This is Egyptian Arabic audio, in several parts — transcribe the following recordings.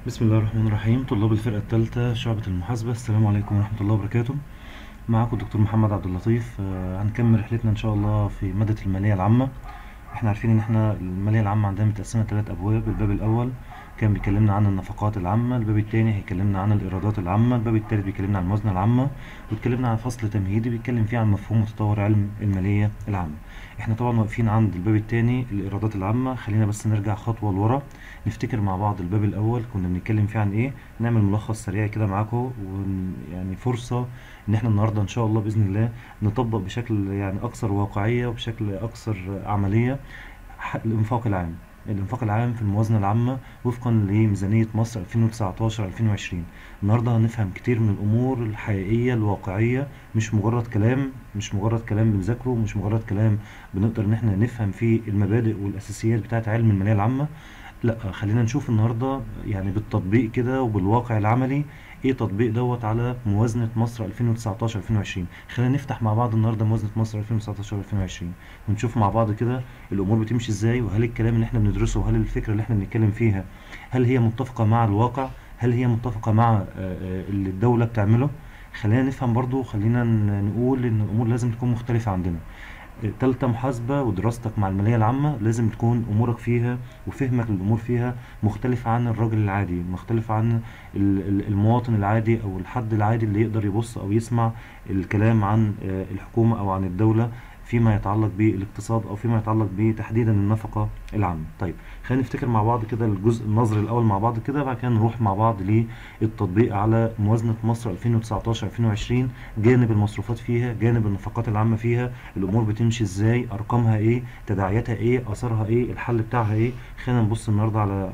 بسم الله الرحمن الرحيم طلاب الفرقة الثالثة شعبة المحاسبة السلام عليكم ورحمة الله وبركاته معكم الدكتور محمد عبد اللطيف آه، هنكمل رحلتنا إن شاء الله في مادة المالية العامة احنا عارفين إن احنا المالية العامة عندنا متقسمة ثلاث أبواب الباب الأول كان بيكلمنا عن النفقات العامة الباب الثاني هيكلمنا عن الإيرادات العامة الباب الثالث بيكلمنا عن الموازنة العامة واتكلمنا عن فصل تمهيدي بيتكلم فيه عن مفهوم وتطور علم المالية العامة احنا طبعا واقفين عند الباب الثاني الإيرادات العامة خلينا بس نرجع خطوة لورا نفتكر مع بعض الباب الأول كنا بنتكلم فيه عن إيه نعمل ملخص سريع كده معاكم ويعني فرصة إن إحنا النهاردة إن شاء الله بإذن الله نطبق بشكل يعني أكثر واقعية وبشكل أكثر عملية ح- الإنفاق العام الإنفاق العام في الموازنة العامة وفقا لميزانية مصر 2019-2020 النهاردة هنفهم كتير من الأمور الحقيقية الواقعية مش مجرد كلام مش مجرد كلام بنذاكره مش مجرد كلام بنقدر إن إحنا نفهم فيه المبادئ والأساسيات بتاعة علم المالية العامة لا خلينا نشوف النهارده يعني بالتطبيق كده وبالواقع العملي ايه تطبيق دوت على موازنة مصر 2019 2020 خلينا نفتح مع بعض النهارده موازنة مصر 2019 2020 ونشوف مع بعض كده الامور بتمشي ازاي وهل الكلام اللي احنا بندرسه وهل الفكرة اللي احنا بنتكلم فيها هل هي متفقة مع الواقع هل هي متفقة مع آه، آه، اللي الدولة بتعمله خلينا نفهم برضو خلينا ن- نقول ان الامور لازم تكون مختلفة عندنا تالتة محاسبة ودراستك مع المالية العامة لازم تكون أمورك فيها وفهمك للأمور فيها مختلف عن الراجل العادي مختلف عن ال- ال- المواطن العادي أو الحد العادي اللي يقدر يبص أو يسمع الكلام عن آه، الحكومة أو عن الدولة فيما يتعلق بالاقتصاد أو فيما يتعلق بتحديدا النفقة العامة طيب خلينا نفتكر مع بعض كده الجزء النظري الأول مع بعض كده بعد كده نروح مع بعض للتطبيق على موازنة مصر 2019 2020 جانب المصروفات فيها جانب النفقات العامة فيها الامور بتمشي ازاي ارقامها ايه تداعياتها ايه اثرها ايه الحل بتاعها ايه خلينا نبص النهارده على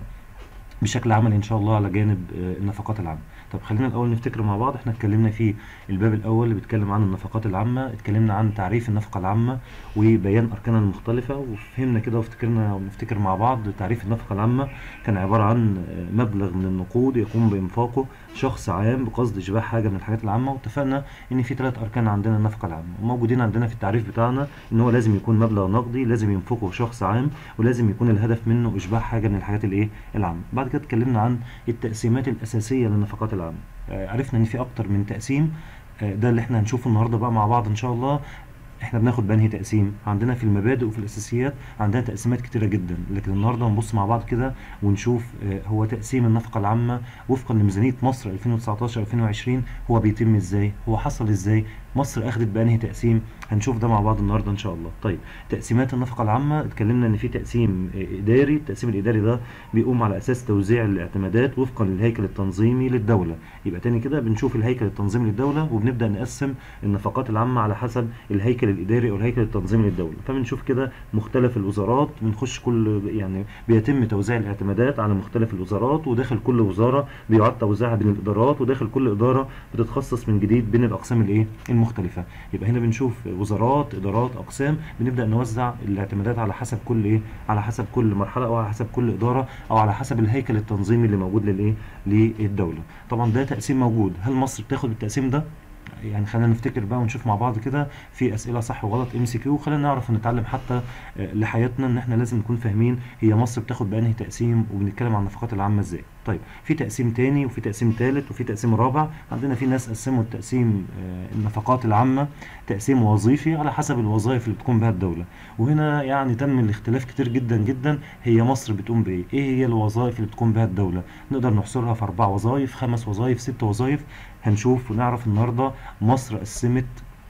بشكل عملي ان شاء الله على جانب آه، النفقات العامه طب خلينا الاول نفتكر مع بعض احنا اتكلمنا في الباب الاول اللي بيتكلم عن النفقات العامه اتكلمنا عن تعريف النفقه العامه وبيان اركانها المختلفه وفهمنا كده وافتكرنا ونفتكر مع بعض تعريف النفقه العامه كان عباره عن آه، مبلغ من النقود يقوم بانفاقه شخص عام بقصد اشباع حاجه من الحاجات العامه واتفقنا ان في ثلاث اركان عندنا النفقه العامه وموجودين عندنا في التعريف بتاعنا ان هو لازم يكون مبلغ نقدي لازم ينفقه شخص عام ولازم يكون الهدف منه اشباع حاجه من الحاجات الايه العامه بعد كده اتكلمنا عن التقسيمات الاساسيه للنفقات العامه آه، عرفنا ان في اكتر من تقسيم آه، ده اللي احنا هنشوفه النهارده بقى مع بعض ان شاء الله احنا بناخد بانهي تقسيم عندنا في المبادئ وفي الاساسيات عندنا تقسيمات كتيره جدا لكن النهارده هنبص مع بعض كده ونشوف آه، هو تقسيم النفقه العامه وفقا لميزانيه مصر 2019 2020 هو بيتم ازاي هو حصل ازاي مصر اخدت بانهي تقسيم هنشوف ده مع بعض النهارده ان شاء الله طيب تقسيمات النفقه العامه اتكلمنا ان في تقسيم آه، اداري التقسيم الاداري ده بيقوم على اساس توزيع الاعتمادات وفقا للهيكل التنظيمي للدوله يبقى تاني كده بنشوف الهيكل التنظيمي للدوله وبنبدا نقسم النفقات العامه على حسب الهيكل الاداري او الهيكل التنظيمي للدوله فبنشوف كده مختلف الوزارات بنخش كل يعني بيتم توزيع الاعتمادات على مختلف الوزارات وداخل كل وزاره بيعاد توزيعها بين الادارات وداخل كل اداره بتتخصص من جديد بين الاقسام الايه المختلفه يبقى هنا بنشوف وزارات ادارات اقسام بنبدا نوزع الاعتمادات على حسب كل ايه على حسب كل مرحله او على حسب كل اداره او على حسب الهيكل التنظيمي اللي موجود للايه للدوله طبعا ده تقسيم موجود هل مصر بتاخد التقسيم ده يعني خلينا نفتكر بقى ونشوف مع بعض كده في اسئله صح وغلط ام سي كيو خلينا نعرف ونتعلم حتى آه، لحياتنا ان احنا لازم نكون فاهمين هي مصر بتاخد بانهي تقسيم وبنتكلم عن النفقات العامه ازاي طيب في تقسيم تاني وفي تقسيم تالت وفي تقسيم رابع عندنا في ناس قسموا التقسيم آه، النفقات العامه تقسيم وظيفي على حسب الوظائف اللي بتقوم بها الدوله وهنا يعني تم الاختلاف كتير جدا جدا هي مصر بتقوم بايه ايه هي الوظائف اللي بتقوم بها الدوله نقدر نحصرها في اربع وظائف خمس وظائف ست وظائف هنشوف ونعرف النهارده مصر قسمت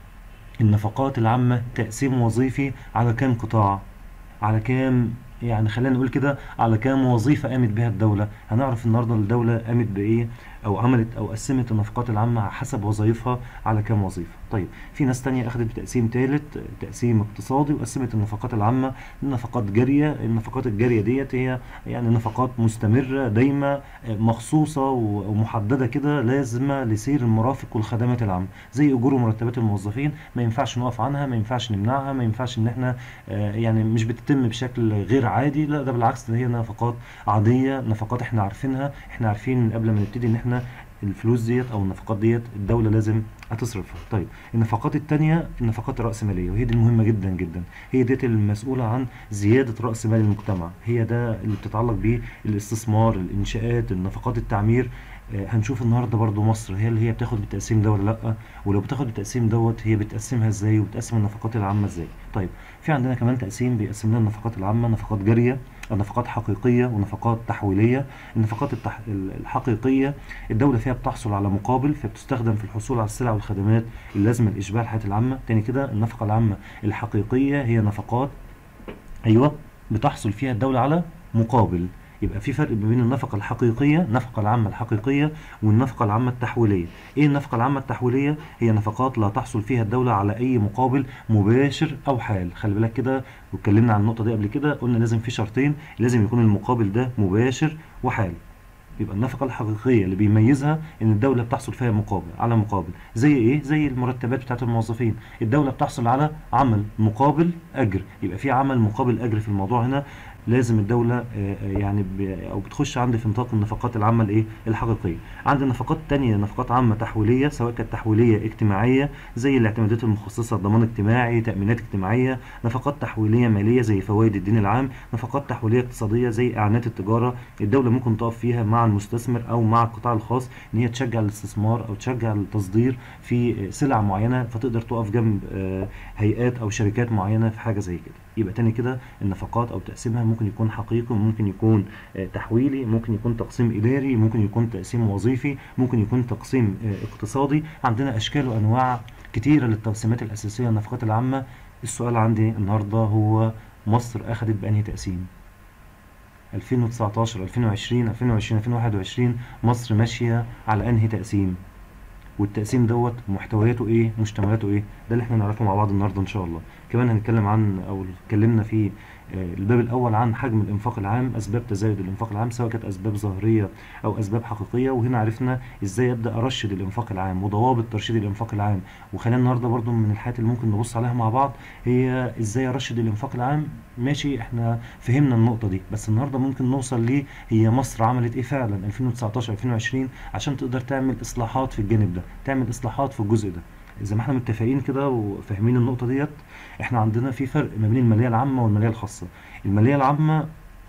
النفقات العامة تقسيم وظيفي على كام قطاع على كام يعني خلينا نقول كده على كام وظيفة قامت بها الدولة هنعرف النهاردة الدولة قامت بإيه أو عملت أو قسمت النفقات العامة على حسب وظائفها على كام وظيفة طيب في ناس تانية أخدت بتقسيم تالت تقسيم اقتصادي وقسمت النفقات العامة لنفقات جارية النفقات الجارية ديت هي يعني نفقات مستمرة دايمة مخصوصة ومحددة كده لازمة لسير المرافق والخدمات العامة زي أجور ومرتبات الموظفين ما ينفعش نقف عنها ما ينفعش نمنعها ما ينفعش إن احنا آه، يعني مش بتتم بشكل غير عادي لا ده بالعكس ده هي نفقات عادية نفقات احنا عارفينها احنا عارفين من قبل ما نبتدي ان احنا الفلوس ديت او النفقات ديت الدوله لازم هتصرفها طيب النفقات التانية النفقات الرأسمالية وهي دي المهمة جدا جدا هي ديت المسؤولة عن زيادة رأس مال المجتمع هي ده اللي بتتعلق بيه الاستثمار الإنشاءات النفقات التعمير آه، هنشوف النهارده برضو مصر هي اللي هي بتاخد بالتقسيم ده ولا لا ولو بتاخد بالتقسيم دوت هي بتقسمها ازاي وبتقسم النفقات العامه ازاي طيب في عندنا كمان تقسيم بيقسم لنا النفقات العامه نفقات جاريه نفقات حقيقيه ونفقات تحويليه النفقات التح... الحقيقيه الدوله فيها بتحصل على مقابل فبتستخدم في الحصول على السلع والخدمات اللازمه لاشباع الحياه العامه تاني كده النفقه العامه الحقيقيه هي نفقات ايوه بتحصل فيها الدوله على مقابل يبقى في فرق بين النفقة الحقيقية النفقة العامة الحقيقية والنفقة العامة التحويلية ايه النفقة العامة التحويلية هي نفقات لا تحصل فيها الدولة على اي مقابل مباشر او حال خلي بالك كده واتكلمنا عن النقطة دي قبل كده قلنا لازم في شرطين لازم يكون المقابل ده مباشر وحال يبقى النفقة الحقيقية اللي بيميزها إن الدولة بتحصل فيها مقابل على مقابل زي إيه؟ زي المرتبات بتاعت الموظفين الدولة بتحصل على عمل مقابل أجر يبقى في عمل مقابل أجر في الموضوع هنا لازم الدولة آه، آه، يعني ب- أو بتخش عندي في نطاق النفقات العامة الإيه؟ الحقيقية عندي نفقات تانية نفقات عامة تحويلية سواء كانت تحويلية اجتماعية زي الاعتمادات المخصصة ضمان اجتماعي تأمينات اجتماعية نفقات تحويلية مالية زي فوائد الدين العام نفقات تحويلية اقتصادية زي إعانات التجارة الدولة ممكن تقف فيها مع المستثمر أو مع القطاع الخاص إن هي تشجع الاستثمار أو تشجع التصدير في آه، سلع معينة فتقدر تقف جنب آه، هيئات أو شركات معينة في حاجة زي كده يبقى تاني كده النفقات أو تقسيمها ممكن يكون حقيقي وممكن يكون آه، تحويلي ممكن يكون تقسيم إداري ممكن يكون تقسيم وظيفي ممكن يكون تقسيم آه، اقتصادي عندنا أشكال وأنواع كتيرة للتقسيمات الأساسية النفقات العامة السؤال عندي النهاردة هو مصر أخدت بأنهي تقسيم 2019 2020 2020 2021 مصر ماشية على أنهي تقسيم والتقسيم دوت محتوياته ايه مشتملاته ايه ده اللي احنا نعرفه مع بعض النهارده ان شاء الله كمان هنتكلم عن او اتكلمنا في آه، الباب الاول عن حجم الانفاق العام اسباب تزايد الانفاق العام سواء كانت اسباب ظاهريه او اسباب حقيقيه وهنا عرفنا ازاي ابدا ارشد الانفاق العام وضوابط ترشيد الانفاق العام وخلينا النهارده برضو من الحاجات اللي ممكن نبص عليها مع بعض هي ازاي ارشد الانفاق العام ماشي احنا فهمنا النقطه دي بس النهارده ممكن نوصل ليه هي مصر عملت ايه فعلا 2019 2020 عشان تقدر تعمل اصلاحات في الجانب ده تعمل اصلاحات في الجزء ده زي ما احنا متفقين كده وفاهمين النقطه ديت احنا عندنا في فرق ما بين الماليه العامه والماليه الخاصه الماليه العامه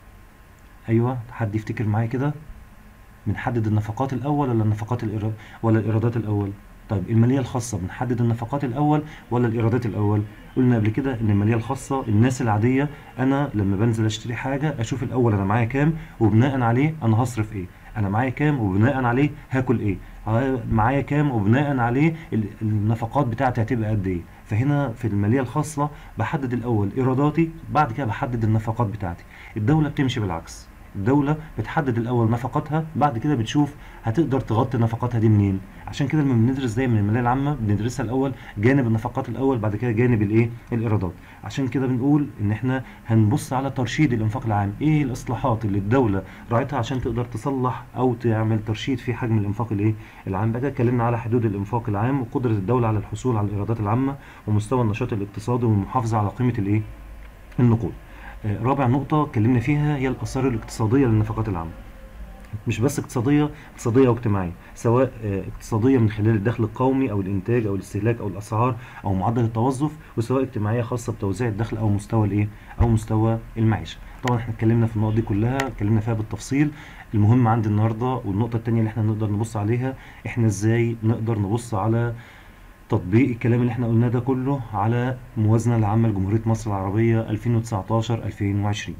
ايوه حد يفتكر معايا كده بنحدد النفقات الاول ولا النفقات الإيراد ولا الايرادات الاول طيب الماليه الخاصه بنحدد النفقات الاول ولا الايرادات الاول قلنا قبل كده ان الماليه الخاصه الناس العاديه انا لما بنزل اشتري حاجه اشوف الاول انا معايا كام وبناء عليه انا هصرف ايه انا معايا كام وبناء عليه هاكل ايه ع- معايا كام وبناء عليه ال- النفقات بتاعتي هتبقى قد ايه فهنا في الماليه الخاصه بحدد الاول ايراداتي بعد كده بحدد النفقات بتاعتي الدوله بتمشي بالعكس الدولة بتحدد الأول نفقاتها بعد كده بتشوف هتقدر تغطي نفقاتها دي منين عشان كده لما بندرس دايما المالية العامة بندرسها الأول جانب النفقات الأول بعد كده جانب الإيه الإيرادات عشان كده بنقول إن إحنا هنبص على ترشيد الإنفاق العام إيه الإصلاحات اللي الدولة راعتها عشان تقدر تصلح أو تعمل ترشيد في حجم الإنفاق الإيه العام بعد كده اتكلمنا على حدود الإنفاق العام وقدرة الدولة على الحصول على الإيرادات العامة ومستوى النشاط الاقتصادي والمحافظة على قيمة الإيه النقود آه، رابع نقطة اتكلمنا فيها هي الآثار الاقتصادية للنفقات العامة مش بس اقتصادية اقتصادية واجتماعية سواء آه، اقتصادية من خلال الدخل القومي أو الإنتاج أو الاستهلاك أو الأسعار أو معدل التوظف وسواء اجتماعية خاصة بتوزيع الدخل أو مستوى الإيه أو مستوى المعيشة طبعا احنا اتكلمنا في النقط دي كلها اتكلمنا فيها بالتفصيل المهم عندي النهارده والنقطة التانية اللي احنا نقدر نبص عليها احنا ازاي نقدر نبص على تطبيق الكلام اللي احنا قلناه ده كله على موازنة العامة لجمهورية مصر العربية 2019-2020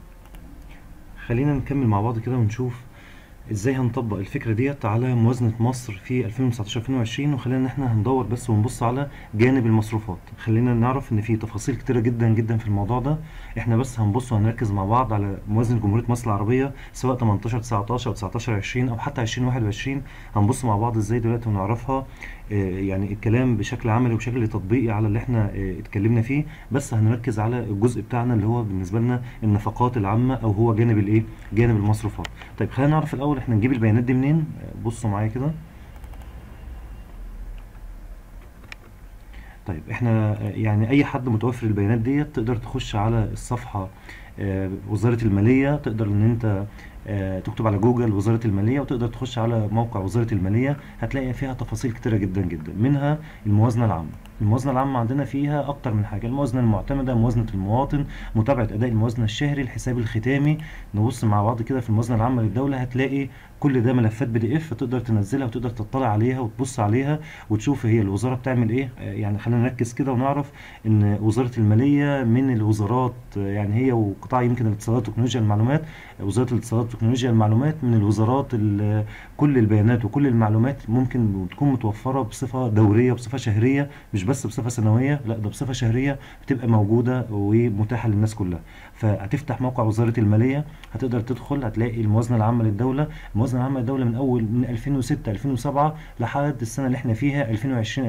خلينا نكمل مع بعض كده ونشوف ازاي هنطبق الفكرة ديت على موازنة مصر في 2019-2020 وخلينا ان احنا هندور بس ونبص على جانب المصروفات خلينا نعرف ان في تفاصيل كتيرة جدا جدا في الموضوع ده احنا بس هنبص وهنركز مع بعض على موازنة جمهورية مصر العربية سواء 18 19 او 19 20 او حتى 2021 هنبص مع بعض ازاي دلوقتي ونعرفها آه، يعني الكلام بشكل عملي وبشكل تطبيقي على اللي احنا آه، اتكلمنا فيه بس هنركز على الجزء بتاعنا اللي هو بالنسبة لنا النفقات العامة او هو جانب الايه جانب المصروفات طيب خلينا نعرف الاول احنا نجيب البيانات دي منين آه، بصوا معايا كده طيب احنا آه، يعني اي حد متوفر البيانات ديت تقدر تخش على الصفحة آه، وزارة المالية تقدر ان انت آه، تكتب على جوجل وزارة المالية وتقدر تخش على موقع وزارة المالية هتلاقي فيها تفاصيل كتيرة جدا جدا منها الموازنة العامة الموازنة العامة عندنا فيها أكتر من حاجة الموازنة المعتمدة موازنة المواطن متابعة أداء الموازنة الشهري الحساب الختامي نبص مع بعض كده في الموازنة العامة للدولة هتلاقي كل ده ملفات بي دي اف تقدر تنزلها وتقدر تطلع عليها وتبص عليها وتشوف هي الوزارة بتعمل ايه آه، يعني خلينا نركز كده ونعرف ان وزارة المالية من الوزارات آه، يعني هي وقطاع يمكن الاتصالات وتكنولوجيا المعلومات آه، وزارة الاتصالات وتكنولوجيا المعلومات من الوزارات ال- كل البيانات وكل المعلومات ممكن تكون متوفرة بصفة دورية بصفة شهرية مش بس بصفة سنوية لا ده بصفة شهرية بتبقى موجودة ومتاحة للناس كلها فهتفتح موقع وزارة المالية هتقدر تدخل هتلاقي الموازنة العامة للدولة الموازنة العامة للدولة من أول من 2006 2007 لحد السنة اللي احنا فيها 2020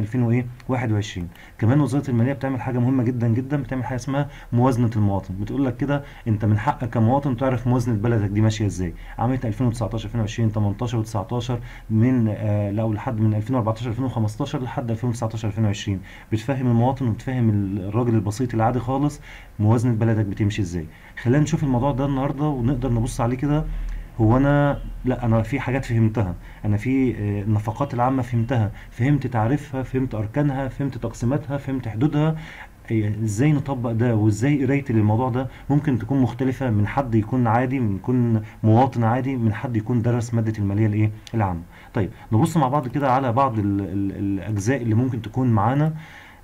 2021 كمان وزارة المالية بتعمل حاجة مهمة جدا جدا بتعمل حاجة اسمها موازنة المواطن بتقول لك كده انت من حقك كمواطن تعرف موازنة بلدك دي ماشية ازاي عملت 2019 2020 18 و19 من آه لو لحد من 2014 2015 لحد 2019 2020 بتفهم المواطن وبتفهم الراجل البسيط العادي خالص موازنة بلدك بتمشي ازاي خلينا نشوف الموضوع ده النهارده ونقدر نبص عليه كده هو انا لا انا في حاجات فهمتها انا في آه، النفقات العامة فهمتها فهمت تعريفها فهمت اركانها فهمت تقسيماتها فهمت حدودها إيه، ازاي نطبق ده وازاي قرايتي للموضوع ده ممكن تكون مختلفة من حد يكون عادي من يكون مواطن عادي من حد يكون درس مادة المالية الايه العامة طيب نبص مع بعض كده على بعض ال ال الاجزاء اللي ممكن تكون معانا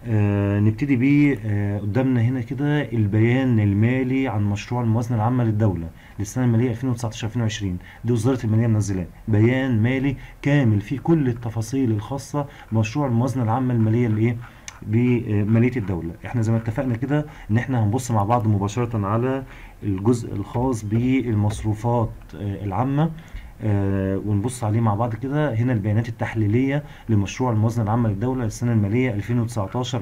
آه نبتدي بيه آه قدامنا هنا كده البيان المالي عن مشروع الموازنة العامة للدولة للسنة المالية 2019 2020 دي وزارة المالية منزلاه بيان مالي كامل فيه كل التفاصيل الخاصة بمشروع الموازنة العامة المالية الايه بمالية الدولة احنا زي ما اتفقنا كده ان احنا هنبص مع بعض مباشرة على الجزء الخاص بالمصروفات آه، العامة آه، ونبص عليه مع بعض كده هنا البيانات التحليلية لمشروع الموازنة العامة للدولة للسنة المالية 2019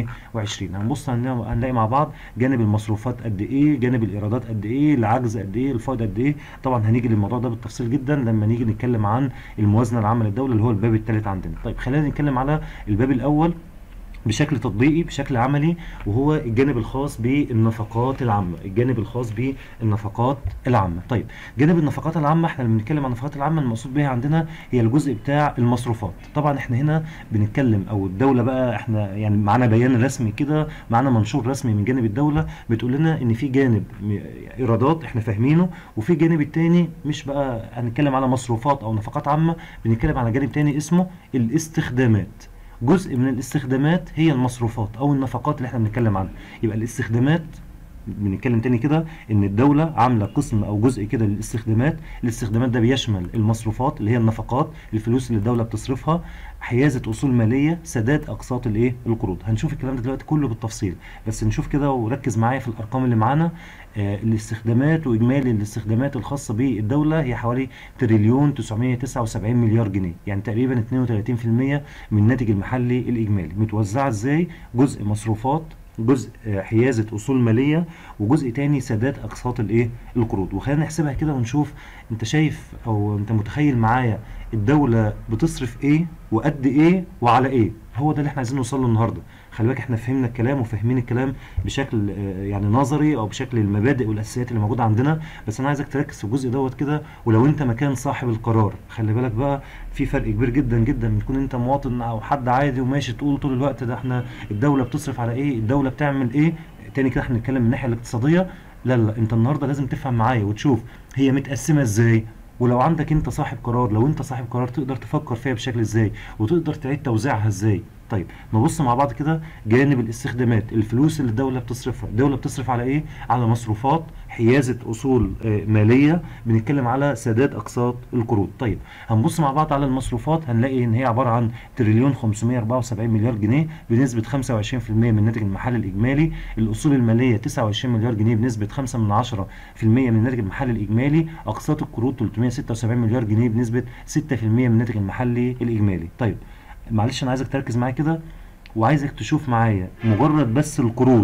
2020 هنبص هنلاقي هنلاقي مع بعض جانب المصروفات قد ايه جانب الايرادات قد ايه العجز قد ايه الفائض قد ايه طبعا هنيجي للموضوع ده بالتفصيل جدا لما نيجي نتكلم عن الموازنة العامة للدولة اللي هو الباب الثالث عندنا طيب خلينا نتكلم على الباب الاول بشكل تطبيقي بشكل عملي وهو الجانب الخاص بالنفقات العامة الجانب الخاص بالنفقات العامة طيب جانب النفقات العامة احنا لما بنتكلم عن النفقات العامة المقصود بها عندنا هي الجزء بتاع المصروفات طبعا احنا هنا بنتكلم او الدولة بقى احنا يعني معانا بيان رسمي كده معانا منشور رسمي من جانب الدولة بتقول لنا ان في جانب م- ايرادات احنا فاهمينه وفي جانب التاني مش بقى هنتكلم على مصروفات او نفقات عامة بنتكلم على جانب تاني اسمه الاستخدامات جزء من الاستخدامات هي المصروفات او النفقات اللي احنا بنتكلم عنها يبقى الاستخدامات بنتكلم تاني كده ان الدولة عاملة قسم او جزء كده للاستخدامات الاستخدامات ده بيشمل المصروفات اللي هي النفقات الفلوس اللي الدولة بتصرفها حيازة اصول مالية سداد اقساط الايه القروض هنشوف الكلام ده دلوقتي كله بالتفصيل بس نشوف كده وركز معايا في الارقام اللي معانا آه الاستخدامات واجمالي الاستخدامات الخاصة بالدولة هي حوالي تريليون 979 مليار جنيه يعني تقريبا 32% من الناتج المحلي الاجمالي متوزعة ازاي جزء مصروفات جزء آه، حيازة أصول مالية وجزء تاني سداد أقساط الإيه القروض وخلينا نحسبها كده ونشوف أنت شايف أو أنت متخيل معايا الدولة بتصرف إيه وقد إيه وعلى إيه هو ده اللي إحنا عايزين نوصل له النهاردة خلي بالك إحنا فهمنا الكلام وفاهمين الكلام بشكل آه، يعني نظري أو بشكل المبادئ والأساسيات اللي موجودة عندنا بس أنا عايزك تركز في الجزء دوت كده ولو أنت مكان صاحب القرار خلي بالك بقى في فرق كبير جدا جدا من تكون أنت مواطن أو حد عادي وماشي تقول طول الوقت ده إحنا الدولة بتصرف على إيه الدولة بتعمل إيه تاني كده احنا بنتكلم من الناحيه الاقتصاديه لا لا انت النهارده لازم تفهم معايا وتشوف هي متقسمه ازاي ولو عندك انت صاحب قرار لو انت صاحب قرار تقدر تفكر فيها بشكل ازاي وتقدر تعيد توزيعها ازاي طيب نبص مع بعض كده جانب الاستخدامات الفلوس اللي الدوله بتصرفها الدوله بتصرف على ايه على مصروفات حيازه اصول آه، ماليه بنتكلم على سداد اقساط القروض طيب هنبص مع بعض على المصروفات هنلاقي ان هي عباره عن تريليون 574 مليار جنيه بنسبه 25% من الناتج المحلي الاجمالي الاصول الماليه 29 مليار جنيه بنسبه 5 من 10% من الناتج المحلي الاجمالي اقساط القروض 376 مليار جنيه بنسبه 6% من الناتج المحلي الاجمالي طيب معلش انا عايزك تركز معايا كده وعايزك تشوف معايا مجرد بس القروض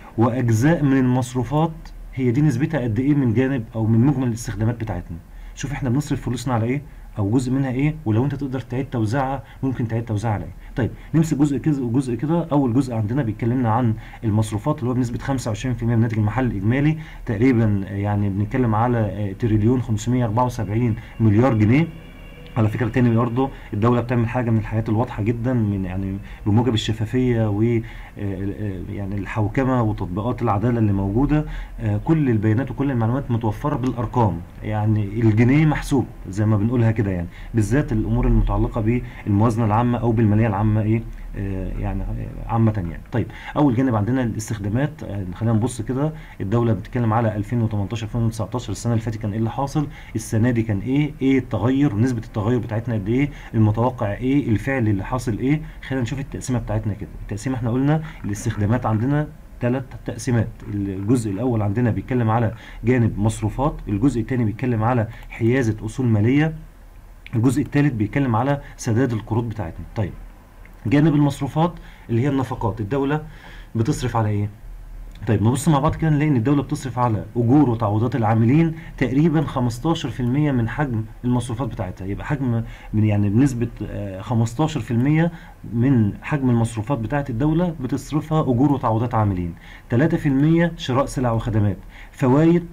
واجزاء من المصروفات هي دي نسبتها قد ايه من جانب او من مجمل الاستخدامات بتاعتنا شوف احنا بنصرف فلوسنا على ايه او جزء منها ايه ولو انت تقدر تعيد توزيعها ممكن تعيد توزيعها على ايه طيب نمسك جزء كده وجزء كده اول جزء عندنا بيتكلمنا عن المصروفات اللي هو بنسبه 25% من الناتج المحلي الاجمالي تقريبا يعني بنتكلم على آه، تريليون 574 مليار جنيه على فكرة تاني برضه الدولة بتعمل حاجة من الحاجات الواضحة جدا من يعني بموجب الشفافية و آه، آه، يعني الحوكمة وتطبيقات العدالة اللي موجودة آه، كل البيانات وكل المعلومات متوفرة بالأرقام يعني الجنيه محسوب زي ما بنقولها كده يعني بالذات الأمور المتعلقة بالموازنة العامة أو بالمالية العامة إيه آه، يعني آه، عامة يعني طيب أول جانب عندنا الاستخدامات آه، خلينا نبص كده الدولة بتتكلم على 2018 2019 السنة اللي فاتت كان إيه اللي حاصل السنة دي كان إيه إيه التغير ونسبة التغير بتاعتنا قد إيه المتوقع إيه الفعل اللي حاصل إيه خلينا نشوف التقسيمة بتاعتنا كده التقسيمة إحنا قلنا الاستخدامات عندنا ثلاث تقسيمات الجزء الأول عندنا بيتكلم على جانب مصروفات الجزء الثاني بيتكلم على حيازة أصول مالية الجزء الثالث بيتكلم على سداد القروض بتاعتنا طيب جانب المصروفات اللي هي النفقات الدولة بتصرف على ايه طيب نبص مع بعض كده نلاقي ان الدولة بتصرف على اجور وتعويضات العاملين تقريبا 15% من حجم المصروفات بتاعتها يبقى حجم من يعني بنسبة آه، 15% من حجم المصروفات بتاعت الدولة بتصرفها اجور وتعويضات عاملين 3% شراء سلع وخدمات فوائد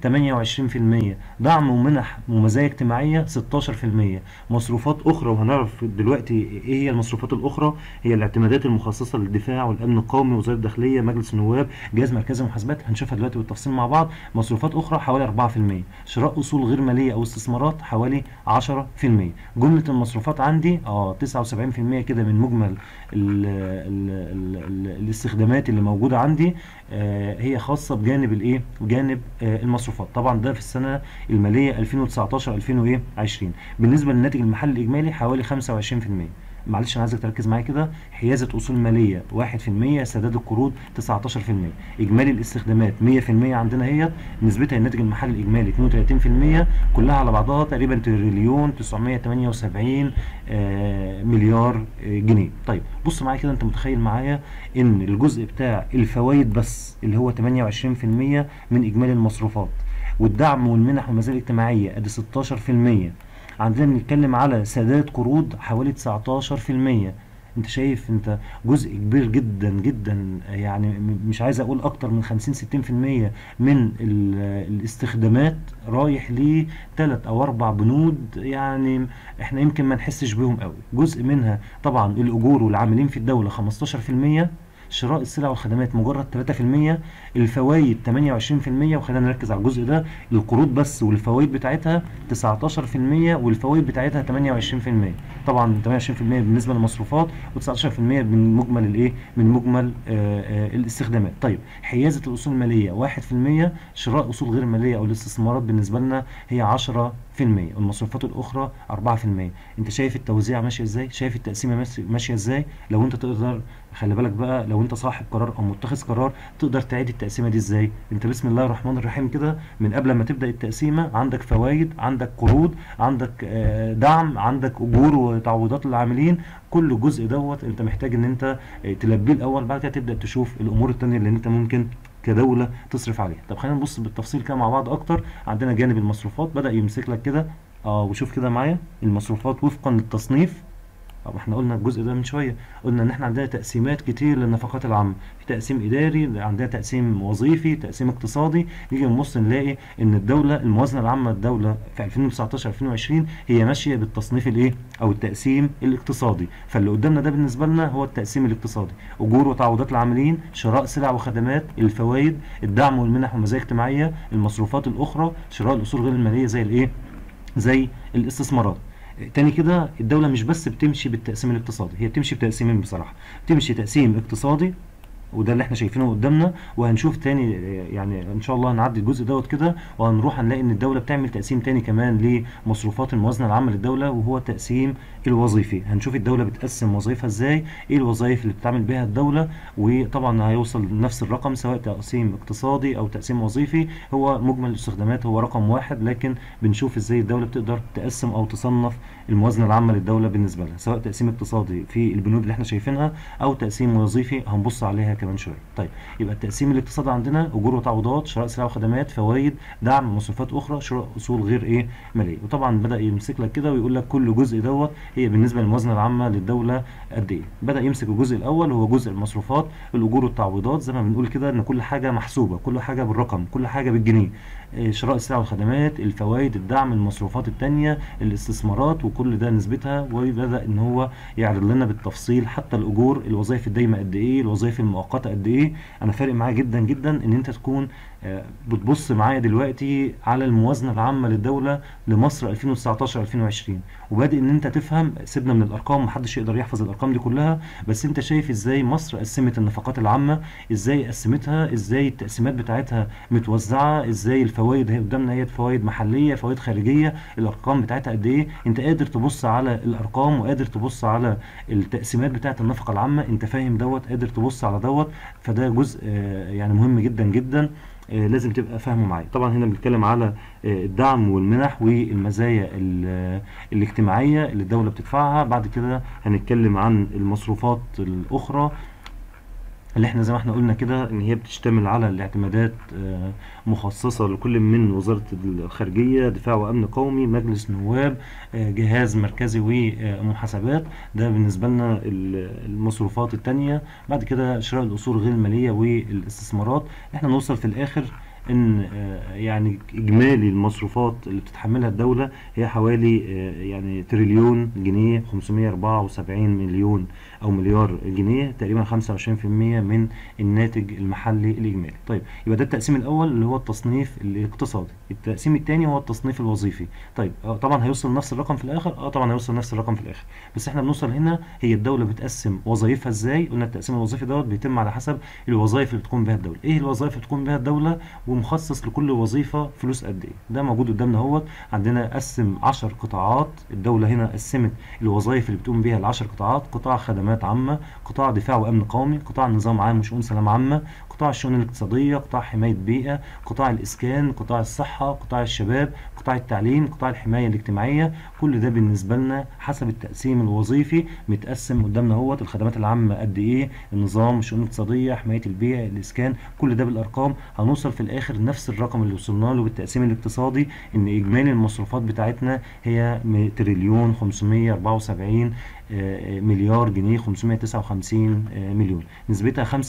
28% دعم ومنح ومزايا اجتماعية 16% مصروفات أخرى وهنعرف دلوقتي إيه هي المصروفات الأخرى هي الاعتمادات المخصصة للدفاع والأمن القومي وزارة الداخلية مجلس النواب جهاز مركزي المحاسبات هنشوفها دلوقتي بالتفصيل مع بعض مصروفات أخرى حوالي 4% شراء أصول غير مالية أو استثمارات حوالي 10% جملة المصروفات عندي اه 79% كده من مجمل ال ال ال ال الاستخدامات اللي موجودة عندي آه هي خاصة بجانب الايه بجانب آه المصروفات طبعا ده في السنة المالية 2019 2020 بالنسبة للناتج المحلي الإجمالي حوالي 25% معلش انا عايزك تركز معايا كده حيازة اصول مالية 1% سداد القروض 19% اجمالي الاستخدامات 100% عندنا هي نسبتها الناتج المحلي الاجمالي 32% كلها على بعضها تقريبا تريليون 978 آه، مليار آه، جنيه طيب بص معايا كده انت متخيل معايا ان الجزء بتاع الفوائد بس اللي هو 28% من اجمالي المصروفات والدعم والمنح والمزايا الاجتماعية ادي 16% عندنا بنتكلم على سداد قروض حوالي 19% انت شايف انت جزء كبير جدا جدا يعني م- مش عايز اقول اكتر من 50 60% من ال- الاستخدامات رايح لثلاث او اربع بنود يعني احنا يمكن ما نحسش بيهم قوي جزء منها طبعا الاجور والعاملين في الدولة 15% شراء السلع والخدمات مجرد 3% الفوائد 28% وخلينا نركز على الجزء ده القروض بس والفوائد بتاعتها 19% والفوائد بتاعتها 28% طبعا 28% بالنسبه للمصروفات و19% من مجمل الايه من مجمل آه آه الاستخدامات طيب حيازه الاصول الماليه 1% شراء اصول غير ماليه او الاستثمارات بالنسبه لنا هي 10% والمصروفات الاخرى 4% انت شايف التوزيع ماشيه ازاي شايف التقسيمه ماشي- ماشيه ازاي لو انت تقدر خلي بالك بقى لو انت صاحب قرار او متخذ قرار تقدر تعيد التقسيمه دي ازاي انت بسم الله الرحمن الرحيم كده من قبل ما تبدا التقسيمه عندك فوائد عندك قروض عندك آه، دعم عندك اجور وتعويضات للعاملين كل جزء دوت انت محتاج ان انت آه، تلبيه الاول بعد كده تبدا تشوف الامور التانية اللي انت ممكن كدولة تصرف عليها طب خلينا نبص بالتفصيل كده مع بعض اكتر عندنا جانب المصروفات بدأ يمسك لك كده اه وشوف كده معايا المصروفات وفقا للتصنيف طب احنا قلنا الجزء ده من شويه قلنا ان احنا عندنا تقسيمات كتير للنفقات العامه في تقسيم اداري عندنا تقسيم وظيفي تقسيم اقتصادي نيجي نبص نلاقي ان الدوله الموازنه العامه للدوله في 2019 2020 هي ماشيه بالتصنيف الايه او التقسيم الاقتصادي فاللي قدامنا ده بالنسبه لنا هو التقسيم الاقتصادي اجور وتعويضات العاملين شراء سلع وخدمات الفوائد الدعم والمنح والمزايا الاجتماعيه المصروفات الاخرى شراء الاصول غير الماليه زي الايه زي الاستثمارات تاني كده الدولة مش بس بتمشي بالتقسيم الاقتصادي هي بتمشي بتقسيمين بصراحة بتمشي تقسيم اقتصادي وده اللي احنا شايفينه قدامنا وهنشوف تاني يعني ان شاء الله هنعدي الجزء دوت كده وهنروح هنلاقي ان الدوله بتعمل تقسيم تاني كمان لمصروفات الموازنه العامه للدوله وهو التقسيم الوظيفي هنشوف الدوله بتقسم وظائفها ازاي ايه الوظائف اللي بتعمل بيها الدوله وطبعا هيوصل لنفس الرقم سواء تقسيم اقتصادي او تقسيم وظيفي هو مجمل الاستخدامات هو رقم واحد لكن بنشوف ازاي الدوله بتقدر تقسم او تصنف الموازنه العامه للدوله بالنسبه لها سواء تقسيم اقتصادي في البنود اللي احنا شايفينها او تقسيم وظيفي هنبص عليها كمان شويه طيب يبقى التقسيم الاقتصادي عندنا اجور وتعويضات شراء سلع وخدمات فوائد دعم مصروفات اخرى شراء اصول غير ايه ماليه وطبعا بدا يمسك لك كده ويقول لك كل جزء دوت هي بالنسبه للموازنه العامه للدوله قد ايه بدا يمسك الجزء الاول هو جزء المصروفات الاجور والتعويضات زي ما بنقول كده ان كل حاجه محسوبه كل حاجه بالرقم كل حاجه بالجنيه إيه، شراء السلع والخدمات الفوائد الدعم المصروفات التانية الاستثمارات وكل ده نسبتها وبدا ان هو يعرض لنا بالتفصيل حتى الاجور الوظائف الدايمه قد ايه الوظائف المؤقته قد ايه انا فارق معايا جدا جدا ان انت تكون آه، بتبص معايا دلوقتي على الموازنه العامه للدوله لمصر 2019 2020 وبادئ ان انت تفهم سيبنا من الارقام محدش يقدر يحفظ الارقام دي كلها بس انت شايف ازاي مصر قسمت النفقات العامه ازاي قسمتها ازاي التقسيمات بتاعتها متوزعه ازاي الفوائد هي قدامنا هي فوائد محليه فوائد خارجيه الارقام بتاعتها قد ايه انت قادر تبص على الارقام وقادر تبص على التقسيمات بتاعت النفقه العامه انت فاهم دوت قادر تبص على دوت فده جزء آه، يعني مهم جدا جدا آه، لازم تبقى فاهمه معايا طبعا هنا بنتكلم على آه، الدعم والمنح والمزايا ال- الاجتماعيه اللي الدوله بتدفعها بعد كده هنتكلم عن المصروفات الاخرى اللي احنا زي ما احنا قلنا كده ان هي بتشتمل على الاعتمادات آه، مخصصة لكل من وزارة الخارجية دفاع وامن قومي مجلس نواب آه، جهاز مركزي ومحاسبات ده بالنسبة لنا ال- المصروفات التانية بعد كده شراء الاصول غير المالية والاستثمارات احنا نوصل في الاخر ان آه، يعني اجمالي المصروفات اللي بتتحملها الدولة هي حوالي آه، يعني تريليون جنيه 574 مليون او مليار جنيه تقريبا 25% من الناتج المحلي الاجمالي طيب يبقى ده التقسيم الاول اللي هو التصنيف الاقتصادي التقسيم الثاني هو التصنيف الوظيفي طيب آه، طبعا هيوصل نفس الرقم في الاخر اه طبعا هيوصل نفس الرقم في الاخر بس احنا بنوصل هنا هي الدوله بتقسم وظائفها ازاي قلنا التقسيم الوظيفي دوت بيتم على حسب الوظائف اللي بتقوم بها الدوله ايه الوظائف اللي بتقوم بها الدوله ومخصص لكل وظيفه فلوس قد ايه ده موجود قدامنا اهوت عندنا قسم 10 قطاعات الدوله هنا قسمت الوظائف اللي بتقوم بها ل 10 قطاعات قطاع خدمات عامه قطاع دفاع وامن قومي قطاع نظام عام وشؤون سلامه عامه قطاع الشؤون الاقتصاديه قطاع حمايه بيئه قطاع الاسكان قطاع الصحه قطاع الشباب قطاع التعليم قطاع الحمايه الاجتماعيه كل ده بالنسبه لنا حسب التقسيم الوظيفي متقسم قدامنا اهوت الخدمات العامه قد ايه النظام الشؤون الاقتصاديه حمايه البيئه الاسكان كل ده بالارقام هنوصل في الاخر نفس الرقم اللي وصلنا له بالتقسيم الاقتصادي ان اجمالي المصروفات بتاعتنا هي م- تريليون 574 آه، مليار جنيه 559 آه، مليون نسبتها 25%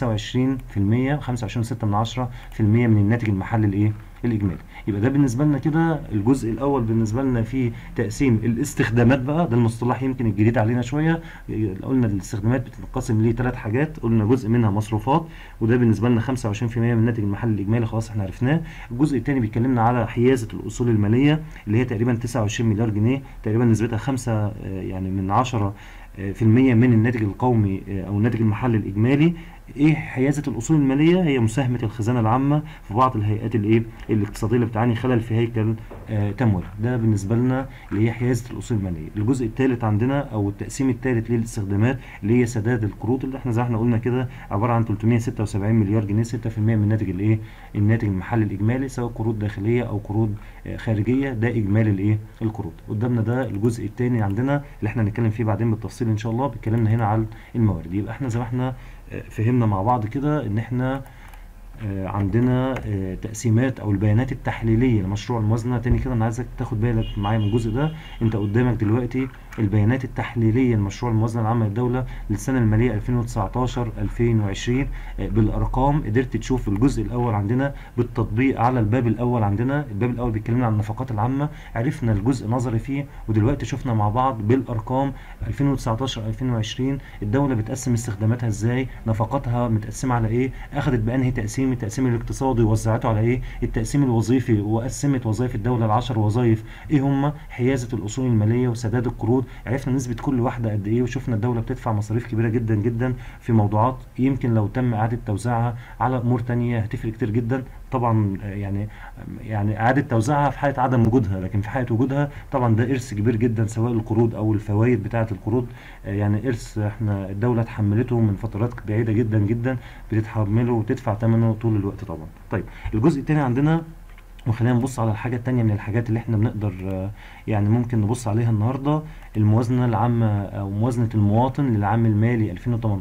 25.6 من عشرة في المية من الناتج المحلي الايه الاجمالي يبقى ده بالنسبه لنا كده الجزء الاول بالنسبه لنا في تقسيم الاستخدامات بقى ده المصطلح يمكن الجديد علينا شويه قلنا الاستخدامات بتنقسم لثلاث حاجات قلنا جزء منها مصروفات وده بالنسبه لنا 25% من الناتج المحلي الاجمالي خلاص احنا عرفناه الجزء الثاني بيكلمنا على حيازه الاصول الماليه اللي هي تقريبا 29 مليار جنيه تقريبا نسبتها 5 يعني من 10 في المية من الناتج القومي آه، او الناتج المحلي الاجمالي ايه حيازه الاصول الماليه هي مساهمه الخزانه العامه في بعض الهيئات الايه الاقتصاديه اللي بتعاني خلل في هيكل آه تمويل ده بالنسبه لنا اللي هي حيازه الاصول الماليه الجزء الثالث عندنا او التقسيم الثالث للاستخدامات اللي هي سداد القروض اللي احنا زي ما احنا قلنا كده عباره عن 376 مليار جنيه 6% من الناتج الايه الناتج المحلي الاجمالي سواء قروض داخليه او قروض آه خارجيه ده اجمالي الايه القروض قدامنا ده الجزء الثاني عندنا اللي احنا هنتكلم فيه بعدين بالتفصيل ان شاء الله بيتكلمنا هنا على الموارد يبقى احنا زي ما احنا آه، فهمنا مع بعض كده ان احنا آه، عندنا آه، تقسيمات او البيانات التحليليه لمشروع الموازنه تاني كده انا عايزك تاخد بالك معايا من الجزء ده انت قدامك دلوقتي البيانات التحليليه لمشروع الموازنه العامه للدوله للسنه الماليه 2019 2020 آه، بالارقام قدرت تشوف الجزء الاول عندنا بالتطبيق على الباب الاول عندنا الباب الاول بيتكلمنا عن النفقات العامه عرفنا الجزء نظري فيه ودلوقتي شفنا مع بعض بالارقام 2019 2020 الدوله بتقسم استخداماتها ازاي نفقاتها متقسمه على ايه اخذت بانهي تقسيم التقسيم الاقتصادي وزعته على ايه التقسيم الوظيفي وقسمت وظائف الدوله ل 10 وظائف ايه هم حيازه الاصول الماليه وسداد القروض عرفنا نسبه كل واحده قد ايه وشفنا الدوله بتدفع مصاريف كبيره جدا جدا في موضوعات يمكن لو تم اعاده توزيعها على امور تانية هتفرق كتير جدا طبعا آه، يعني يعني اعاده توزيعها في حاله عدم وجودها لكن في حاله وجودها طبعا ده ارث كبير جدا سواء القروض او الفوائد بتاعه القروض آه، يعني ارث احنا الدوله اتحملته من فترات بعيده جدا جدا بتتحمله وتدفع ثمنه طول الوقت طبعا طيب الجزء الثاني عندنا وخلينا نبص على الحاجة التانية من الحاجات اللي احنا بنقدر آه، يعني ممكن نبص عليها النهاردة الموازنة العامة أو موازنة المواطن للعام المالي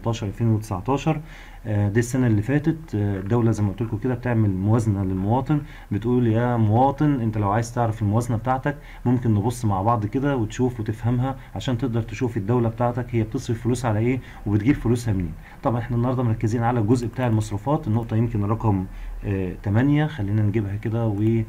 2018-2019 آه، دي السنة اللي فاتت آه، الدولة زي ما قلت لكم كده بتعمل موازنة للمواطن بتقول يا مواطن انت لو عايز تعرف الموازنة بتاعتك ممكن نبص مع بعض كده وتشوف وتفهمها عشان تقدر تشوف الدولة بتاعتك هي بتصرف فلوس على ايه وبتجيب فلوسها منين طبعا احنا النهاردة مركزين على الجزء بتاع المصروفات النقطة يمكن رقم آه، 8 خلينا نجيبها كده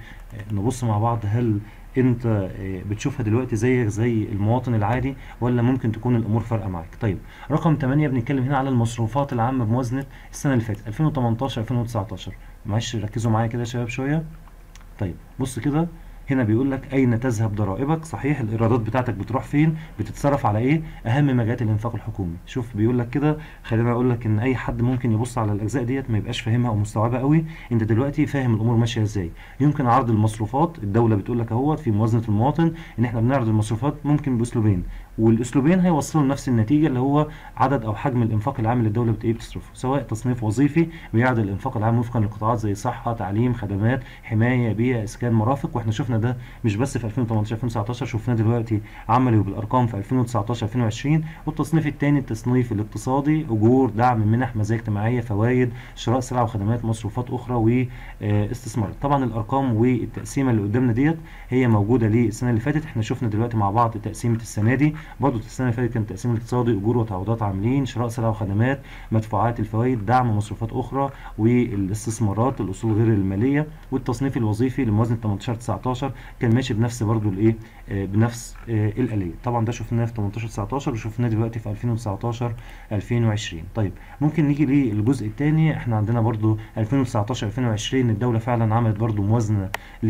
ونبص مع بعض هل انت آه، بتشوفها دلوقتي زيك زي المواطن العادي ولا ممكن تكون الامور فارقه معاك طيب رقم 8 بنتكلم هنا على المصروفات العامه بموازنه السنه اللي فاتت 2018 2019 معلش ركزوا معايا كده يا شباب شويه طيب بص كده هنا بيقول لك اين تذهب ضرائبك صحيح الايرادات بتاعتك بتروح فين بتتصرف على ايه اهم مجالات الانفاق الحكومي شوف بيقول لك كده خلينا اقول لك ان اي حد ممكن يبص على الاجزاء ديت ما يبقاش فاهمها او مستوعبها قوي انت دلوقتي فاهم الامور ماشيه ازاي يمكن عرض المصروفات الدوله بتقول لك اهوت في موازنه المواطن ان احنا بنعرض المصروفات ممكن باسلوبين والاسلوبين هيوصلوا لنفس النتيجه اللي هو عدد او حجم الانفاق العام اللي الدوله بت- إيه بتصرفه سواء تصنيف وظيفي بيعرض الانفاق العام وفقا لقطاعات زي صحه تعليم خدمات حمايه بيئه اسكان مرافق واحنا شفنا ده مش بس في 2018 2019 شفناه دلوقتي عملي وبالارقام في 2019 2020 والتصنيف الثاني التصنيف الاقتصادي اجور دعم منح مزايا اجتماعيه فوائد شراء سلع وخدمات مصروفات اخرى واستثمارات طبعا الارقام والتقسيمه اللي قدامنا ديت هي موجوده للسنه اللي فاتت احنا شفنا دلوقتي مع بعض تقسيمه السنه دي برضو السنه اللي فاتت كان تقسيم الاقتصادي اجور وتعويضات عاملين شراء سلع وخدمات مدفوعات الفوائد دعم مصروفات اخرى والاستثمارات الاصول غير الماليه والتصنيف الوظيفي لموازنه 18 19 كان ماشي بنفس برضو الايه آه، بنفس آه، الاليه طبعا ده شفناه في 18 19 وشفناه دلوقتي في 2019 2020 طيب ممكن نيجي للجزء الثاني احنا عندنا برضو 2019 2020 الدوله فعلا عملت برضو موازنه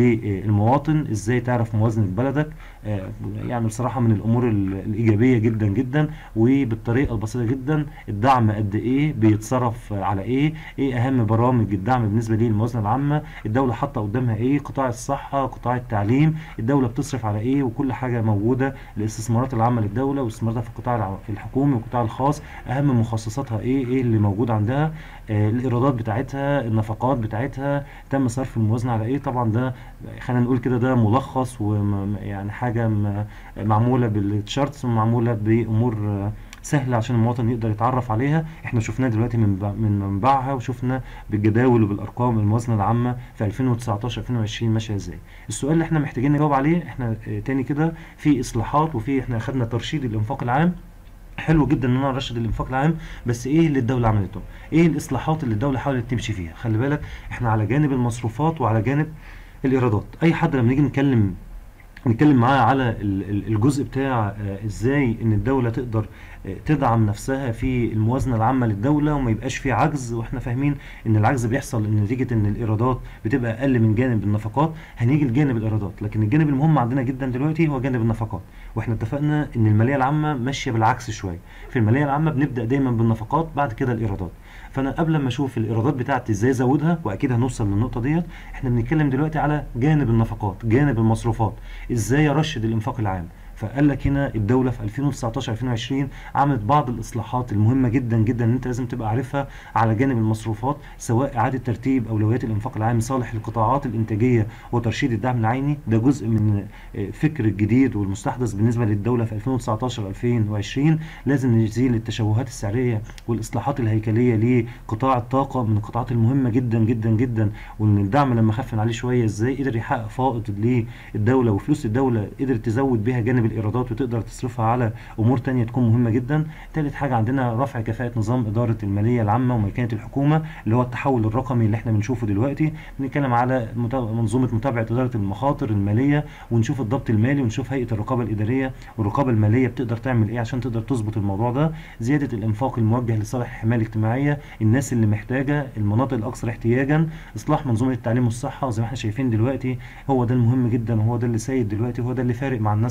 للمواطن ازاي تعرف موازنه بلدك آه، يعني بصراحه من الامور ال- الايجابيه جدا جدا وبالطريقه البسيطه جدا الدعم قد ايه بيتصرف على ايه ايه اهم برامج الدعم بالنسبه للموازنه العامه الدوله حاطه قدامها ايه قطاع الصحه قطاع التعليم الدوله بتصرف على ايه وكل حاجه موجوده الاستثمارات العامه للدوله واستثماراتها في القطاع الع- الحكومي والقطاع الخاص اهم مخصصاتها ايه ايه اللي موجود عندها آه الايرادات بتاعتها النفقات بتاعتها تم صرف الموازنه على ايه طبعا ده خلينا نقول كده ده ملخص ويعني حاجه م- معموله بالتشارتس ومعموله بامور آه، سهله عشان المواطن يقدر يتعرف عليها احنا شفناه دلوقتي من بع- من منبعها وشفنا بالجداول وبالارقام الموازنه العامه في 2019 2020 ماشيه ازاي السؤال اللي احنا محتاجين نجاوب عليه احنا آه، تاني كده في اصلاحات وفي احنا اخدنا ترشيد الانفاق العام حلو جدا ان انا ارشد الانفاق العام بس ايه اللي الدوله عملته ايه الاصلاحات اللي الدوله حاولت تمشي فيها خلي بالك احنا على جانب المصروفات وعلى جانب الايرادات اي حد لما نيجي نتكلم نتكلم معاه على ال- ال- الجزء بتاع آه، ازاي ان الدولة تقدر آه، تدعم نفسها في الموازنة العامة للدولة وما يبقاش في عجز واحنا فاهمين ان العجز بيحصل ان نتيجة ان الايرادات بتبقى اقل من جانب النفقات هنيجي لجانب الايرادات لكن الجانب المهم عندنا جدا دلوقتي هو جانب النفقات واحنا اتفقنا ان المالية العامة ماشية بالعكس شوية في المالية العامة بنبدأ دايما بالنفقات بعد كده الايرادات فانا قبل ما اشوف الايرادات بتاعتي ازاي ازودها واكيد هنوصل للنقطه ديت احنا بنتكلم دلوقتي على جانب النفقات جانب المصروفات ازاي ارشد الانفاق العام فقال لك هنا الدوله في 2019 2020 عملت بعض الاصلاحات المهمه جدا جدا ان انت لازم تبقى عارفها على جانب المصروفات سواء اعاده ترتيب اولويات الانفاق العام لصالح القطاعات الانتاجيه وترشيد الدعم العيني ده جزء من آه، فكر الجديد والمستحدث بالنسبه للدوله في 2019 2020 لازم نزيل التشوهات السعريه والاصلاحات الهيكليه لقطاع الطاقه من القطاعات المهمه جدا جدا جدا وان الدعم لما خفن عليه شويه ازاي قدر يحقق فائض للدوله وفلوس الدوله قدرت تزود بيها جانب الايرادات وتقدر تصرفها على امور تانية تكون مهمه جدا تالت حاجه عندنا رفع كفاءه نظام اداره الماليه العامه وميكنه الحكومه اللي هو التحول الرقمي اللي احنا بنشوفه دلوقتي بنتكلم على متا- منظومه متابعه اداره المخاطر الماليه ونشوف الضبط المالي ونشوف هيئه الرقابه الاداريه والرقابه الماليه بتقدر تعمل ايه عشان تقدر تظبط الموضوع ده زياده الانفاق الموجه لصالح الحمايه الاجتماعيه الناس اللي محتاجه المناطق الاكثر احتياجا اصلاح منظومه التعليم والصحه وزي ما احنا شايفين دلوقتي هو ده المهم جدا وهو ده اللي سيد دلوقتي وهو ده اللي فارق مع الناس كلها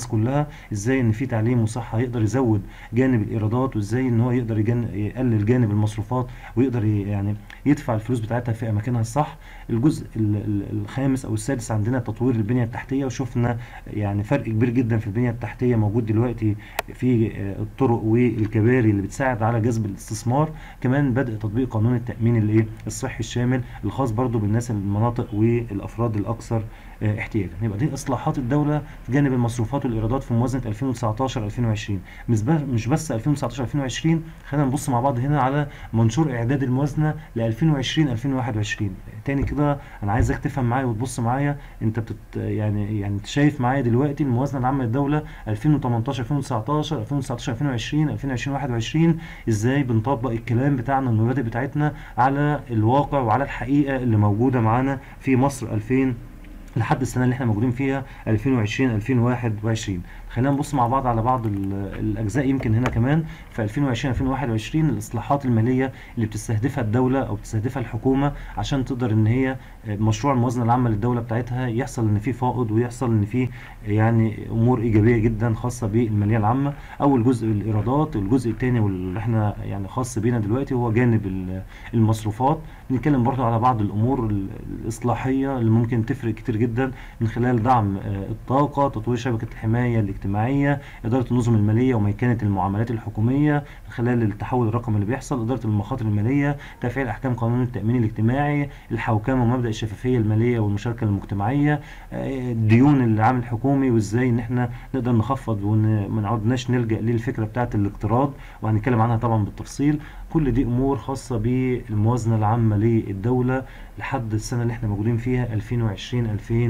ازاي ان في تعليم وصحه يقدر يزود جانب الايرادات وازاي ان هو يقدر يجن... يقلل جانب المصروفات ويقدر ي- يعني يدفع الفلوس بتاعتها في اماكنها الصح الجزء ال- ال- الخامس او السادس عندنا تطوير البنيه التحتيه وشفنا يعني فرق كبير جدا في البنيه التحتيه موجود دلوقتي في آه، الطرق والكباري اللي بتساعد على جذب الاستثمار كمان بدء تطبيق قانون التامين الايه الصحي الشامل الخاص برضو بالناس المناطق والافراد الاكثر آه، احتياجا يبقى دي اصلاحات الدوله في جانب المصروفات والايرادات في موازنه 2019 2020 مش بس مش بس 2019 2020 خلينا نبص مع بعض هنا على منشور اعداد الموازنه ل 2020 2021 تاني كده انا عايزك تفهم معايا وتبص معايا انت بتت يعني يعني انت شايف معايا دلوقتي الموازنه العامه للدوله 2018 2019 2019 2020 2020 2021 ازاي بنطبق الكلام بتاعنا المبادئ بتاعتنا على الواقع وعلى الحقيقه اللي موجوده معانا في مصر 2000 لحد السنه اللي احنا موجودين فيها 2020 2021 خلينا نبص مع بعض على بعض ال- الاجزاء يمكن هنا كمان في 2020 2021 الاصلاحات الماليه اللي بتستهدفها الدوله او بتستهدفها الحكومه عشان تقدر ان هي مشروع الموازنه العامه للدوله بتاعتها يحصل ان في فائض ويحصل ان في يعني امور ايجابيه جدا خاصه بالماليه العامه اول جزء الايرادات الجزء الثاني واللي احنا يعني خاص بينا دلوقتي هو جانب ال- المصروفات نتكلم برضو على بعض الامور ال- الاصلاحيه اللي ممكن تفرق كتير جدا من خلال دعم آه، الطاقه تطوير شبكه الحمايه الاجتماعيه اداره النظم الماليه وميكنه المعاملات الحكوميه من خلال التحول الرقمي اللي بيحصل اداره المخاطر الماليه تفعيل احكام قانون التامين الاجتماعي الحوكمه ومبدا الشفافيه الماليه والمشاركه المجتمعيه آه، الديون العام الحكومي وازاي ان احنا نقدر نخفض وما نقعدناش نلجا للفكره بتاعه الاقتراض وهنتكلم عنها طبعا بالتفصيل كل دي امور خاصه بالموازنه العامه للدوله لحد السنه اللي احنا موجودين فيها 2020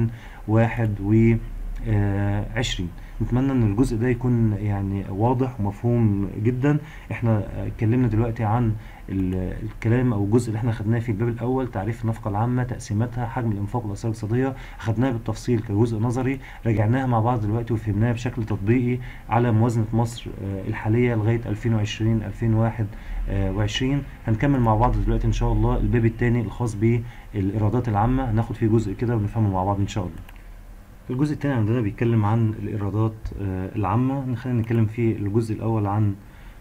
2021 نتمنى ان الجزء ده يكون يعني واضح ومفهوم جدا احنا اتكلمنا دلوقتي عن ال- الكلام او الجزء اللي احنا خدناه في الباب الاول تعريف النفقه العامه تقسيماتها حجم الانفاق والاثار الاقتصاديه خدناها بالتفصيل كجزء نظري راجعناها مع بعض دلوقتي وفهمناها بشكل تطبيقي على موازنه مصر آه، الحاليه لغايه 2020 2021 هنكمل مع بعض دلوقتي ان شاء الله الباب الثاني الخاص بالايرادات العامه هناخد فيه جزء كده ونفهمه مع بعض ان شاء الله الجزء الثاني عندنا بيتكلم عن الإيرادات آه، العامة خلينا نتكلم في الجزء الأول عن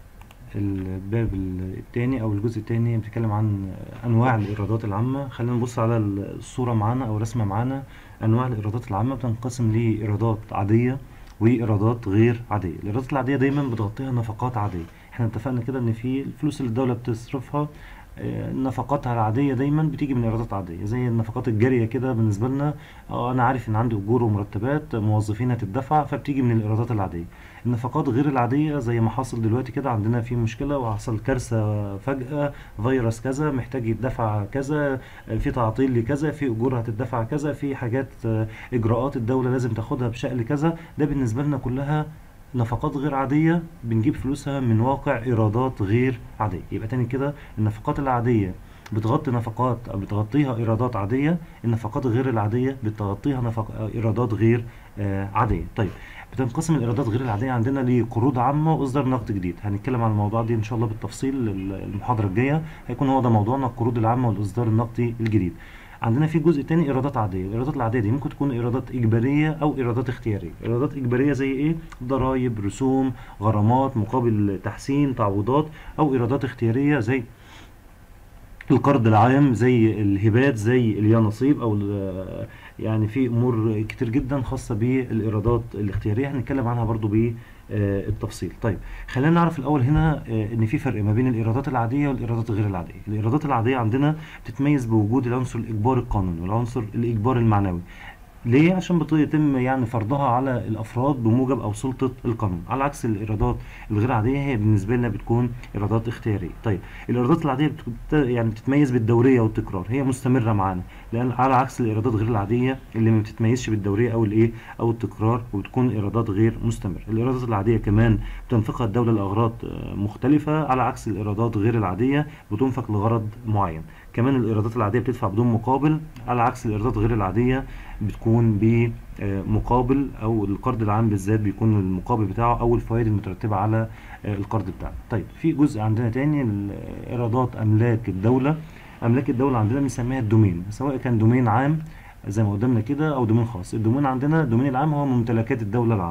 الباب الثاني أو الجزء الثاني بيتكلم عن أنواع الإيرادات العامة خلينا نبص على الصورة معانا أو رسمة معانا أنواع الإيرادات العامة بتنقسم لإيرادات عادية وإيرادات غير عادية الإيرادات العادية دايما بتغطيها نفقات عادية احنا اتفقنا كده إن في الفلوس اللي الدولة بتصرفها آه، نفقاتها العادية دايما بتيجي من إيرادات عادية زي النفقات الجارية كده بالنسبة لنا اه أنا عارف إن عندي أجور ومرتبات موظفين هتدفع فبتيجي من الإيرادات العادية النفقات غير العادية زي ما حصل دلوقتي كده عندنا في مشكلة وحصل كارثة فجأة فيروس كذا محتاج يدفع كذا آه، في تعطيل لكذا في أجور هتدفع كذا في حاجات آه، إجراءات الدولة لازم تاخدها بشكل كذا ده بالنسبة لنا كلها نفقات غير عادية بنجيب فلوسها من واقع إيرادات غير عادية يبقى تاني كده النفقات العادية بتغطي نفقات أو بتغطيها إيرادات عادية النفقات غير العادية بتغطيها نفق... إيرادات غير آه عادية طيب بتنقسم الإيرادات غير العادية عندنا لقروض عامة وإصدار نقد جديد هنتكلم عن الموضوع دي إن شاء الله بالتفصيل المحاضرة الجاية هيكون هو ده موضوعنا القروض العامة والإصدار النقدي الجديد عندنا في جزء تاني ايرادات عاديه الايرادات العاديه دي ممكن تكون ايرادات اجباريه او ايرادات اختياريه ايرادات اجباريه زي ايه ضرائب رسوم غرامات مقابل تحسين تعويضات او ايرادات اختياريه زي القرض العام زي الهبات زي اليانصيب او ال- يعني في امور كتير جدا خاصه بالايرادات الاختياريه هنتكلم عنها برضو بالتفصيل طيب خلينا نعرف الاول هنا آه، ان في فرق ما بين الايرادات العاديه والايرادات غير العاديه الايرادات العاديه عندنا بتتميز بوجود العنصر الاجباري القانوني والعنصر الاجباري المعنوي ليه عشان بيتم يعني فرضها على الافراد بموجب او سلطه القانون على عكس الايرادات الغير عاديه هي بالنسبه لنا بتكون ايرادات اختياريه طيب الايرادات العاديه بت... يعني بتتميز بالدوريه والتكرار هي مستمره معانا لان على عكس الايرادات غير العاديه اللي ما بتتميزش بالدوريه او الايه او التكرار وبتكون ايرادات غير مستمره الايرادات العاديه كمان بتنفقها الدوله لاغراض آه، مختلفه على عكس الايرادات غير العاديه بتنفق لغرض معين كمان الايرادات العاديه بتدفع بدون مقابل على عكس الايرادات غير العاديه بتكون بمقابل او القرض العام بالذات بيكون المقابل بتاعه او الفوائد المترتبه على آه، القرض بتاعه طيب في جزء عندنا تاني ال- ايرادات املاك الدوله املاك الدوله عندنا بنسميها الدومين سواء كان دومين عام زي ما قدامنا كده او دومين خاص الدومين عندنا الدومين العام هو ممتلكات الدوله العامه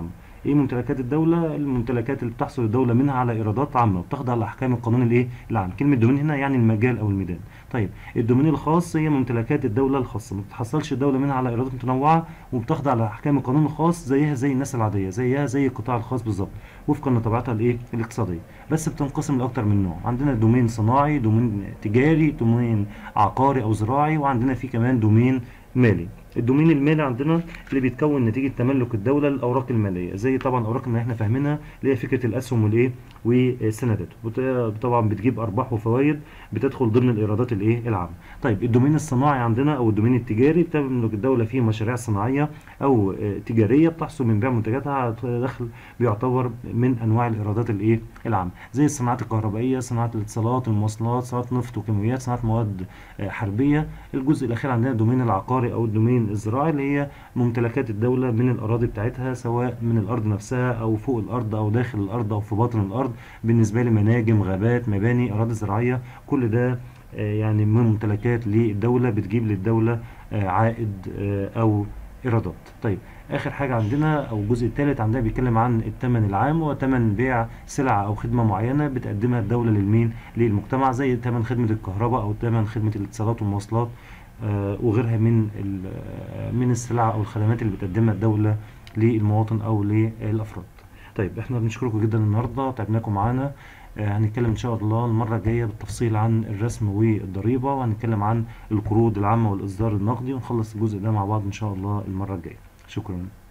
ايه ممتلكات الدوله الممتلكات اللي بتحصل الدوله منها على ايرادات عامه وبتخضع لاحكام القانون الايه العام كلمه دومين هنا يعني المجال او الميدان طيب الدومين الخاص هي ممتلكات الدوله الخاصه ما بتحصلش الدوله منها على ايرادات متنوعه وبتخضع لاحكام القانون الخاص زيها زي الناس العاديه زيها زي القطاع الخاص بالظبط وفقا لطبيعتها الايه الاقتصاديه بس بتنقسم لاكتر من نوع عندنا دومين صناعي دومين تجاري دومين عقاري او زراعي وعندنا في كمان دومين مالي الدومين المالي عندنا اللي بيتكون نتيجه تملك الدوله للاوراق الماليه زي طبعا الاوراق اللي احنا فاهمينها اللي هي فكره الاسهم والايه والسندات طبعا بتجيب ارباح وفوائد بتدخل ضمن الايرادات الايه العامه طيب الدومين الصناعي عندنا او الدومين التجاري بتملك الدوله فيه مشاريع صناعيه او تجاريه بتحصل من بيع منتجاتها دخل بيعتبر من انواع الايرادات الايه العامه زي الصناعات الكهربائيه صناعه الاتصالات المواصلات صناعه نفط وكيماويات صناعه مواد حربيه الجزء الاخير عندنا الدومين العقاري او الدومين الزراعي اللي هي ممتلكات الدوله من الاراضي بتاعتها سواء من الارض نفسها او فوق الارض او داخل الارض او في باطن الارض بالنسبه لي مناجم غابات مباني اراضي زراعيه كل ده يعني من ممتلكات للدوله بتجيب للدوله عائد او ايرادات طيب اخر حاجه عندنا او الجزء الثالث عندنا بيتكلم عن الثمن العام وثمن بيع سلعه او خدمه معينه بتقدمها الدوله للمين للمجتمع زي ثمن خدمه الكهرباء او ثمن خدمه الاتصالات والمواصلات آه وغيرها من من السلع او الخدمات اللي بتقدمها الدوله للمواطن او للافراد طيب احنا بنشكركم جدا النهارده تعبناكم معانا آه هنتكلم ان شاء الله المره الجايه بالتفصيل عن الرسم والضريبه وهنتكلم عن القروض العامه والاصدار النقدي ونخلص الجزء ده مع بعض ان شاء الله المره الجايه شكرا